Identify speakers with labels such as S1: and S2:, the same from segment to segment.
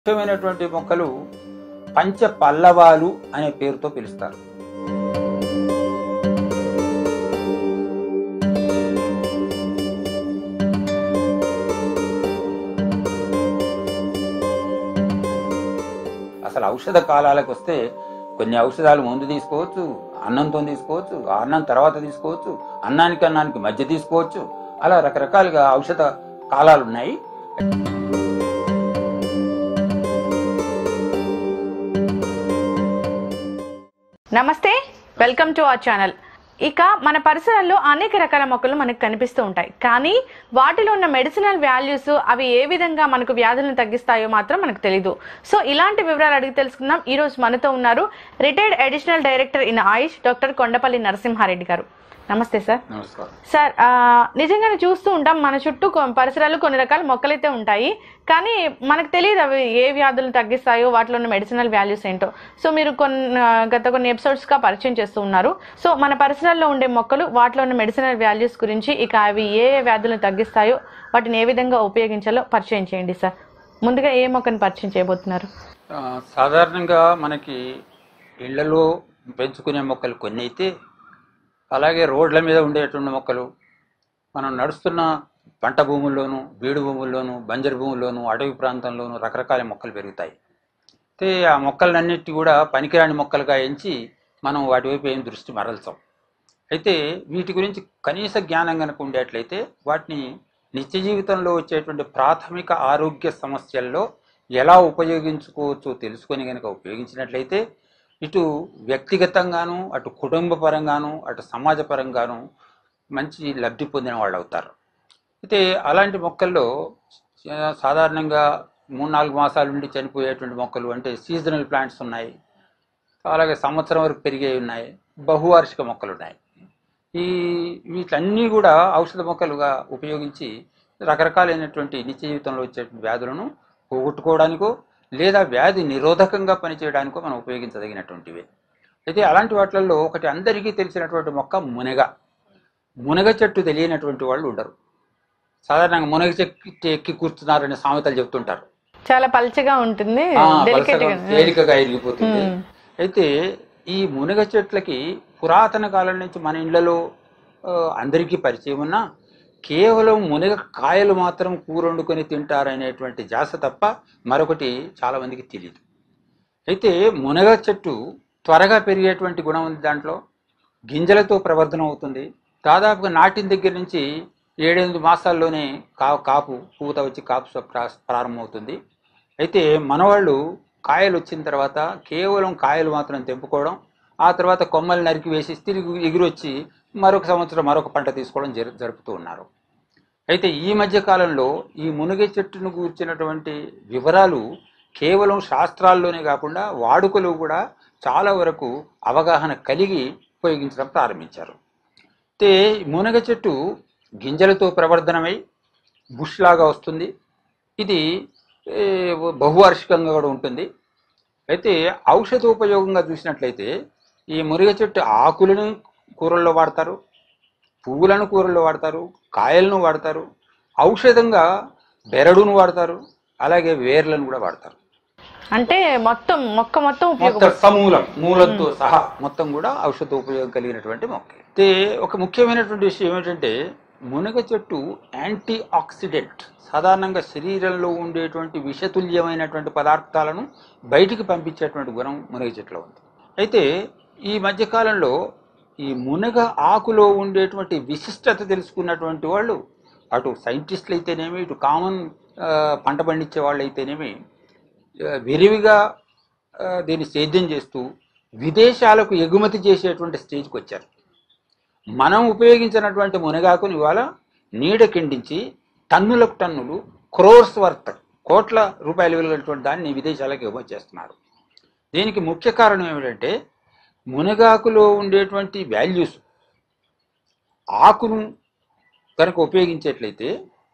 S1: ముఖ్యమైనటువంటి మొక్కలు పంచ పల్లవాలు అనే పేరుతో పిలుస్తారు అసలు ఔషధ కాలాలకు వస్తే కొన్ని ఔషధాలు ముందు తీసుకోవచ్చు అన్నంతో తీసుకోవచ్చు ఆ అన్నం తర్వాత తీసుకోవచ్చు అన్నానికి అన్నానికి మధ్య తీసుకోవచ్చు అలా రకరకాలుగా ఔషధ కాలాలు ఉన్నాయి
S2: నమస్తే వెల్కమ్ టు అవర్ ఛానల్ ఇక మన పరిసరాల్లో అనేక రకాల మొక్కలు మనకు కనిపిస్తూ ఉంటాయి కానీ వాటిలో ఉన్న మెడిసినల్ వాల్యూస్ అవి ఏ విధంగా మనకు వ్యాధులను తగ్గిస్తాయో మాత్రం మనకు తెలీదు సో ఇలాంటి వివరాలు అడిగి తెలుసుకుందాం ఈ రోజు మనతో ఉన్నారు retired additional director in AYUSH doctor Kondapalli Narasimha Reddy గారు నమస్తే సార్
S1: నమస్కారం
S2: సార్ ఆ, నిజంగానే చూస్తూ ఉంటాం మన చుట్టూ కొ- పరిసరాలు కొన్ని రకాల మొక్కలైతే ఉంటాయి కానీ మనకు తెలియదు అవి ఏ వ్యాధులను తగ్గిస్తాయో వాటిలో ఉన్న మెడిసినల్ వాల్యూస్ ఏంటో సో మీరు కొన్ని ఆ, గత కొన్ని ఎపిసోడ్స్ గా పరిచయం చేస్తూ ఉన్నారు సో మన పరిసరాల్లో ఉండే మొక్కలు వాటిలో ఉన్న మెడిసినల్ వాల్యూస్ గురించి ఇక అవి ఏ ఏ వ్యాధులను తగ్గిస్తాయో వాటిని ఏ విధంగా ఉపయోగించాలో పరిచయం చేయండి సార్ ముందుగా ఏ మొక్కను పరిచయం చేయబోతున్నారు
S1: ఆ, సాధారణంగా మనకి ఇళ్లలో పెంచుకునే మొక్కలు కొన్ని అయితే అలాగే రోడ్ల మీద ఉండేటువంటి మొక్కలు మనం నడుస్తున్న పంట భూముల్లోనూ బీడు భూముల్లోనూ బంజరు భూముల్లోనూ అటవీ ప్రాంతంలోనూ రకరకాల మొక్కలు పెరుగుతాయి అయితే ఆ మొక్కలన్నిటి కూడా పనికిరాని మొక్కలుగా ఎంచి మనం వాటి వైపు ఏం దృష్టి మరల్చాం అయితే వీటి గురించి కనీస జ్ఞానం కనుక ఉండేట్లయితే వాటిని నిత్య జీవితంలో వచ్చేటువంటి ప్రాథమిక ఆరోగ్య సమస్యల్లో ఎలా ఉపయోగించుకోవచ్చో తెలుసుకొని కనుక ఉపయోగించినట్లయితే ఇటు వ్యక్తిగతంగాను అటు కుటుంబ పరంగాను అటు సమాజ పరంగాను మంచి లబ్ధి పొందిన వాళ్ళు అవుతారు అయితే అలాంటి మొక్కల్లో ఆ, సాధారణంగా మూడు నాలుగు మాసాల నుండి చనిపోయేటువంటి మొక్కలు అంటే సీజనల్ ప్లాంట్స్ ఉన్నాయి అలాగే సంవత్సరం వరకు పెరిగే ఉన్నాయి బహువార్షిక మొక్కలు ఉన్నాయి ఈ వీటన్నీ కూడా ఔషధ మొక్కలుగా ఉపయోగించి రకరకాలైనటువంటి నిత్య జీవితంలో వచ్చే వ్యాధులను పోగొట్టుకోవడానికో లేదా వ్యాధి నిరోధకంగా పనిచేయడానికో మనం ఉపయోగించదగినటువంటివి అయితే అలాంటి వాటిల్లో ఒకటి అందరికీ తెలిసినటువంటి మొక్క మునగ మునగ చెట్టు తెలియనటువంటి వాళ్ళు ఉండరు సాధారణంగా మునగ చెట్టు ఎక్కి కూర్చున్నారనే సామెతలు చెప్తుంటారు
S2: చాలా పల్చగా ఉంటుంది
S1: ఆ,
S2: డెలికేట్
S1: పలసగా తేలికగా ఇరిగిపోతుంది అయితే ఈ మునగ చెట్లకి పురాతన కాలం నుంచి మన ఇళ్లలో ఆ, అందరికీ పరిచయం ఉన్నా కేవలం మునగ కాయలు మాత్రం కూర వండుకొని తింటారనేటువంటి జాస తప్ప మరొకటి చాలా మందికి తెలియదు అయితే మునగ చెట్టు త్వరగా పెరిగేటువంటి గుణం ఉంది దాంట్లో గింజలతో ప్రవర్ధనం అవుతుంది దాదాపుగా నాటిన దగ్గర నుంచి ఏడెనిమిది మాసాల్లోనే కా కాపు పూత వచ్చి కాపు స- ప్రా- ప్రారంభమవుతుంది అయితే మనవాళ్ళు కాయలు వచ్చిన తర్వాత కేవలం కాయలు మాత్రం తెంపుకోవడం ఆ తర్వాత కొమ్మలు నరికి వేసి తిరిగి ఎగురొచ్చి మరొక సంవత్సరం మరొక పంట తీసుకోవడం జరు జరుపుతూ ఉన్నారు అయితే ఈ మధ్య కాలంలో ఈ మునగ చెట్టును కూర్చున్నటువంటి వివరాలు కేవలం శాస్త్రాల్లోనే కాకుండా వాడుకలో కూడా చాలా వరకు అవగాహన కలిగి ఉపయోగించడం ప్రారంభించారు అయితే మునగ చెట్టు గింజలతో ప్రవర్ధనమై బుష్ లాగా వస్తుంది ఇది ఏ, బహువార్షికంగా కూడా ఉంటుంది అయితే ఔషధోపయోగంగా చూసినట్లయితే ఈ మునగ చెట్టు ఆకులను కూరల్లో వాడతారు పువ్వులను కూరల్లో వాడతారు కాయలను వాడతారు ఔషధంగా బెరడును వాడతారు అలాగే వేర్లను కూడా వాడతారు
S2: అంటే మొత్తం మొక్క మొత్తం
S1: మొత్తం
S2: ఉపయోగపడుతుంది
S1: సమూలం మూలంతో సహా మొత్తం కూడా ఔషధ ఉపయోగం కలిగినటువంటి మొక్క అయితే ఒక ముఖ్యమైనటువంటి విషయం ఏమిటంటే మునగ చెట్టు యాంటీ ఆక్సిడెంట్ సాధారణంగా శరీరంలో ఉండేటువంటి విషతుల్యమైనటువంటి పదార్థాలను బయటికి పంపించేటువంటి గుణం మునగ చెట్లో ఉంది అయితే ఈ మధ్యకాలంలో ఈ మునగ ఆకులో ఉండేటువంటి విశిష్టత తెలుసుకున్నటువంటి వాళ్ళు అటు సైంటిస్టులు అయితేనేమి ఇటు కామన్ ఆ, పంట పండించే వాళ్ళు అయితేనేమి ఆ, విరివిగా ఆ, దీన్ని సేద్యం చేస్తూ విదేశాలకు ఎగుమతి చేసేటువంటి స్టేజ్కి వచ్చారు మనం ఉపయోగించినటువంటి మునగాకుని ఇవాళ నీడ కిండించి టన్నులకు టన్నులు క్రోర్స్ వర్త్ కోట్ల రూపాయలు విలువైనటువంటి దాన్ని విదేశాలకు ఎగుమతి చేస్తున్నారు దీనికి ముఖ్య కారణం ఏమిటంటే మునగాకులో ఉండేటువంటి వాల్యూస్ ఆకును కనుక ఉపయోగించేట్లయితే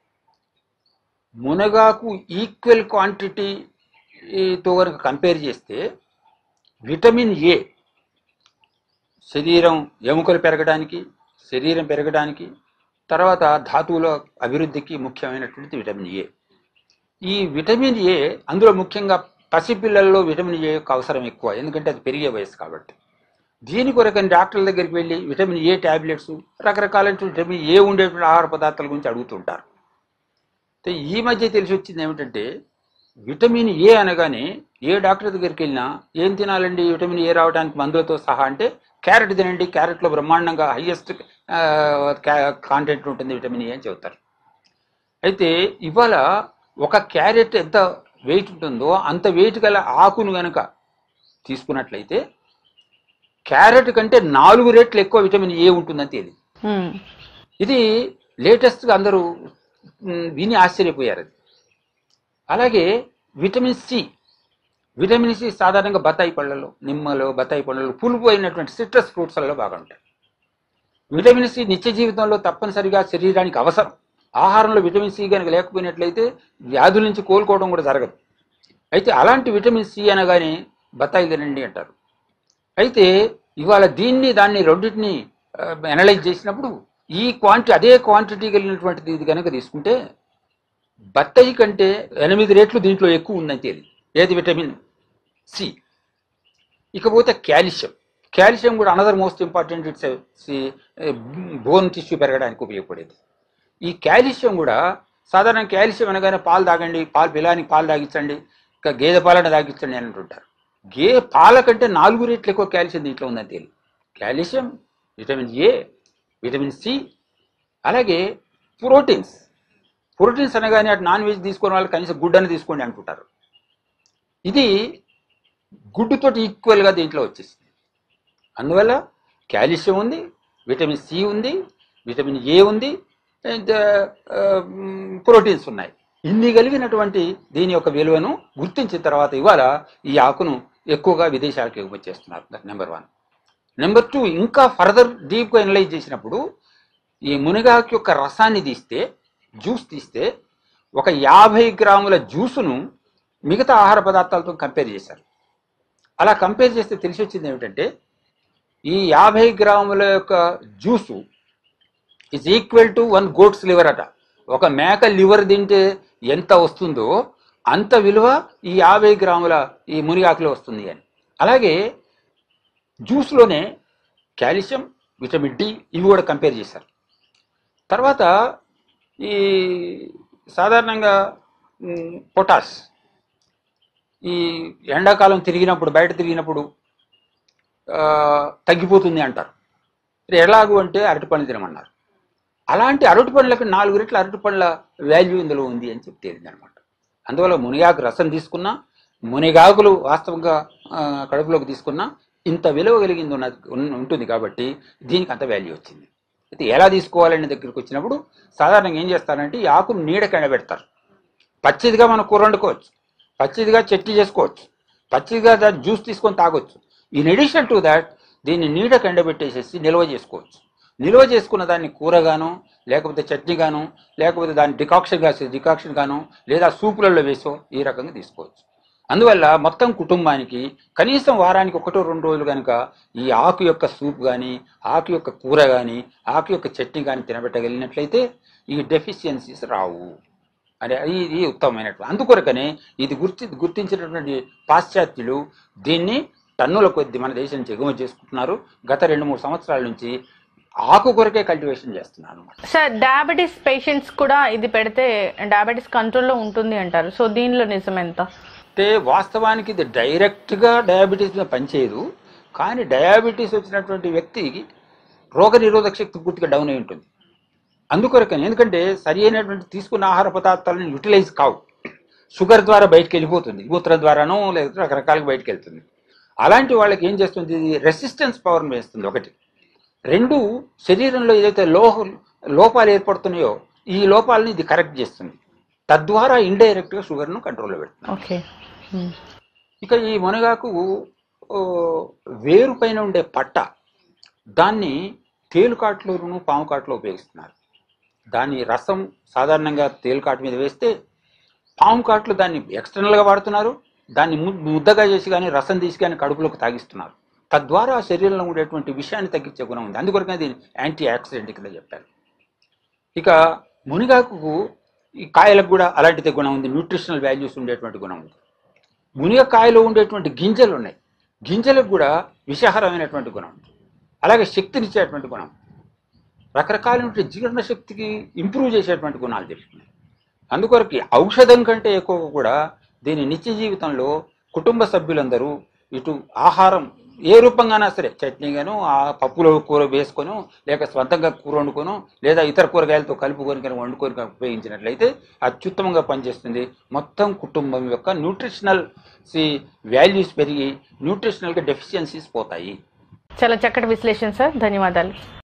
S1: మునగాకు ఈక్వల్ క్వాంటిటీతో కనుక కంపేర్ చేస్తే విటమిన్ ఏ శరీరం ఎముకలు పెరగడానికి శరీరం పెరగడానికి తర్వాత ధాతువుల అభివృద్ధికి ముఖ్యమైనటువంటి విటమిన్ ఏ ఈ విటమిన్ ఏ అందులో ముఖ్యంగా పసిపిల్లల్లో విటమిన్ ఏ యొక్క అవసరం ఎక్కువ ఎందుకంటే అది పెరిగే వయసు కాబట్టి దీని కొరకని డాక్టర్ల దగ్గరికి వెళ్ళి విటమిన్ ఏ టాబ్లెట్స్ రకరకాల విటమిన్ ఏ ఉండేటువంటి ఆహార పదార్థాల గురించి అడుగుతుంటారు అయితే ఈ మధ్య తెలిసి వచ్చింది ఏమిటంటే విటమిన్ ఏ అనగానే ఏ డాక్టర్ దగ్గరికి వెళ్ళినా ఏం తినాలండి విటమిన్ ఏ రావడానికి మందులతో సహా అంటే క్యారెట్ తినండి క్యారెట్లో బ్రహ్మాండంగా హయ్యెస్ట్ కాంటెంట్ ఉంటుంది విటమిన్ ఏ అని చెబుతారు అయితే ఇవాళ ఒక క్యారెట్ ఎంత వెయిట్ ఉంటుందో అంత వెయిట్ గల ఆకును గనక తీసుకున్నట్లయితే క్యారెట్ కంటే నాలుగు రెట్లు ఎక్కువ విటమిన్ ఏ ఉంటుందని తేలింది
S2: మ్మ్.
S1: ఇది లేటెస్ట్గా అందరూ మ్, విని ఆశ్చర్యపోయారు అది అలాగే విటమిన్ సి విటమిన్ సి సాధారణంగా బత్తాయి పళ్ళలో నిమ్మలో బత్తాయి పళ్ళలో పులుపు అయినటువంటి సిట్రస్ ఫ్రూట్స్లలో బాగా ఉంటాయి విటమిన్ సి నిత్య జీవితంలో తప్పనిసరిగా శరీరానికి అవసరం ఆహారంలో విటమిన్ సి కనుక లేకపోయినట్లయితే వ్యాధుల నుంచి కోలుకోవడం కూడా జరగదు అయితే అలాంటి విటమిన్ సి అనగానే బత్తాయి తినండి అంటారు అయితే ఇవాళ దీన్ని దాన్ని రెండింటిని అనలైజ్ చేసినప్పుడు ఈ క్వాంటి అదే క్వాంటిటీ కలిగినటువంటిది ఇది కనుక తీసుకుంటే బత్తాయి కంటే ఎనిమిది రెట్లు దీంట్లో ఎక్కువ ఉందని తేలి ఏది విటమిన్ సి ఇకపోతే కాల్షియం కాల్షియం కూడా another most important it's bone tissue పెరగడానికి ఉపయోగపడేది ఈ కాల్షియం కూడా సాధారణ కాల్షియం అనగానే పాలు తాగండి పాలు పిల్లానికి పాలు తాగించండి ఇంకా గేదె పాలను తాగించండి అని అంటుంటారు గే పాల కంటే నాలుగు రెట్లు ఎక్కువ కాల్షియం దీంట్లో ఉందని తెలియదు calcium vitamin A vitamin C అలాగే ప్రోటీన్స్ ప్రోటీన్స్ అనగానే అటు నాన్ వెజ్ తీసుకునే వాళ్ళు కనీసం గుడ్ అని తీసుకోండి అంటుంటారు ఇది గుడ్డుతోటి ఈక్వల్గా దీంట్లో వచ్చేసింది అందువల్ల కాల్షియం ఉంది విటమిన్ సి ఉంది విటమిన్ ఏ ఉంది అండ్ ప్రోటీన్స్ ఉన్నాయి ఇన్ని కలిగినటువంటి దీని యొక్క విలువను గుర్తించిన తర్వాత ఇవాళ ఈ ఆకును ఎక్కువగా విదేశాలకు ఎగుమతి చేస్తున్నారు నెంబర్ వన్ నెంబర్ టూ ఇంకా ఫర్దర్ డీప్గా ఎనలైజ్ చేసినప్పుడు ఈ మునగాకు యొక్క రసాన్ని తీస్తే జ్యూస్ తీస్తే ఒక యాభై గ్రాముల జ్యూసును మిగతా ఆహార పదార్థాలతో కంపేర్ చేశారు అలా కంపేర్ చేస్తే తెలిసి వచ్చింది ఏమిటంటే ఈ యాభై గ్రాముల యొక్క juice is equal to one goat's liver అట ఒక మేక లివర్ తింటే ఎంత వస్తుందో అంత విలువ ఈ యాభై గ్రాముల ఈ మునిగాకులో వస్తుంది అని అలాగే జ్యూస్లోనే కాల్షియం విటమిన్ డి ఇవి కూడా కంపేర్ చేశారు తర్వాత ఈ సాధారణంగా మ్, పొటాష్ ఈ ఎండాకాలం తిరిగినప్పుడు బయట తిరిగినప్పుడు ఆ, తగ్గిపోతుంది అంటారు ఇది ఎలాగు అంటే అరటిపండ్లు తినమన్నారు అలాంటి అరటి పండ్లకు నాలుగు రెట్ల అరటి పండ్ల వాల్యూ ఇందులో ఉంది అని చెప్పి తేలింది అనమాట అందువల్ల మునిగాకు రసం తీసుకున్నా మునిగాకులు వాస్తవంగా ఆ, కడుపులోకి తీసుకున్నా ఇంత విలువ కలిగింది ఉన్నది ఉన్- ఉంటుంది కాబట్టి దీనికి అంత వాల్యూ వచ్చింది అయితే ఎలా తీసుకోవాలనే దగ్గరికి వచ్చినప్పుడు సాధారణంగా ఏం చేస్తారంటే ఈ ఆకును నీడకి ఎండబెడతారు పచ్చిదిగా మనం కూర వండుకోవచ్చు పచ్చిదిగా చట్నీ చేసుకోవచ్చు పచ్చిదిగా దాని జ్యూస్ తీసుకొని తాగొచ్చు ఇన్ ఎడిషన్ టు దాట్ దీన్ని నీడకు ఎండబెట్టేసేసి నిల్వ చేసుకోవచ్చు నిల్వ చేసుకున్న దాన్ని కూరగాను లేకపోతే చట్నీ గాను లేకపోతే దాన్ని డికాక్షన్ కాసి డికాక్షన్ గాను లేదా సూపులలో వేసో ఈ రకంగా తీసుకోవచ్చు అందువల్ల మొత్తం కుటుంబానికి కనీసం వారానికి ఒకటో రెండు రోజులు కనుక ఈ ఆకు యొక్క సూప్ కానీ ఆకు యొక్క కూర కానీ ఆకు యొక్క చట్నీ కానీ తినబెట్టగలిగినట్లయితే ఈ డెఫిషియన్సీస్ రావు అనే ఇది ఉత్తమమైనటువంటి అందుకొరకనే ఇది గుర్తి గుర్తించినటువంటి పాశ్చాత్యులు దీన్ని టన్నుల కొద్ది మన దేశం నుంచి ఎగుమతి చేసుకుంటున్నారు గత రెండు మూడు సంవత్సరాల నుంచి ఆకు కొరకే కల్టివేషన్ చేస్తున్నారు అనమాట
S2: సార్ డయాబెటీస్ పేషెంట్స్ కూడా ఇది పెడితే డయాబెటీస్ కంట్రోల్లో ఉంటుంది అంటారు సో దీనిలో నిజం ఎంత
S1: అంటే వాస్తవానికి ఇది డైరెక్ట్గా డయాబెటీస్ మీద పనిచేయదు కానీ డయాబెటీస్ వచ్చినటువంటి వ్యక్తికి రోగ నిరోధక శక్తి పూర్తిగా డౌన్ అయి ఉంటుంది అందుకొరకని ఎందుకంటే సరి అయినటువంటి తీసుకున్న ఆహార పదార్థాలను యూటిలైజ్ కావు షుగర్ ద్వారా బయటకు వెళ్ళిపోతుంది మూత్రం ద్వారానో లేదా రకరకాలుగా బయటకు వెళ్తుంది అలాంటి వాళ్ళకి ఏం చేస్తుంది ఇది రెసిస్టెన్స్ పవర్ని వేస్తుంది ఒకటి రెండు శరీరంలో ఏదైతే లోహ లోపాలు ఏర్పడుతున్నాయో ఈ లోపాలని ఇది కరెక్ట్ చేస్తుంది తద్వారా ఇండైరెక్ట్గా షుగర్ను కంట్రోల్లో పెడుతుంది
S2: ఓకే
S1: ఇక ఈ మునగాకు ఓ, వేరు పైన ఉండే పట్ట దాన్ని తేలుకాట్లోను పాము కాట్లో ఉపయోగిస్తున్నారు దాని రసం సాధారణంగా తేలుకాటు మీద వేస్తే పాము కాట్లు దాన్ని ఎక్స్టర్నల్గా వాడుతున్నారు దాన్ని ము- ముద్దగా చేసి కానీ రసం తీసి కానీ కడుపులోకి తాగిస్తున్నారు తద్వారా శరీరంలో ఉండేటువంటి విషయాన్ని తగ్గించే గుణం ఉంది అందుకొరకే దీన్ని యాంటీ ఆక్సిడెంట్ కింద చెప్పారు ఇక మునిగాకు ఈ కాయలకు కూడా అలాంటిదే గుణం ఉంది న్యూట్రిషనల్ వాల్యూస్ ఉండేటువంటి గుణం ఉంది మునిగకాయలో ఉండేటువంటి గింజలు ఉన్నాయి గింజలకు కూడా విషాహారమైనటువంటి గుణం ఉంది అలాగే శక్తినిచ్చేటువంటి గుణం రకరకాలైన జీర్ణ శక్తికి ఇంప్రూవ్ చేసేటువంటి గుణాలు తెలుస్తున్నాయి అందుకొరకు ఔషధం కంటే ఎక్కువ కూడా దీని నిత్య జీవితంలో కుటుంబ సభ్యులందరూ ఇటు ఆహారం ఏ రూపంగానా సరే చట్నీగాను ఆ పప్పులో కూర వేసుకొని లేక స్వంతంగా కూర వండుకొను లేదా ఇతర కూరగాయలతో కలుపుకొని కనుక వండుకొని కనుక ఉపయోగించినట్లయితే అత్యుత్తమంగా పనిచేస్తుంది మొత్తం కుటుంబం యొక్క న్యూట్రిషనల్ సి వాల్యూస్ పెరిగి న్యూట్రిషనల్గా డెఫిషియన్సీస్ పోతాయి
S2: చాలా చక్కటి విశ్లేషణ సార్ ధన్యవాదాలు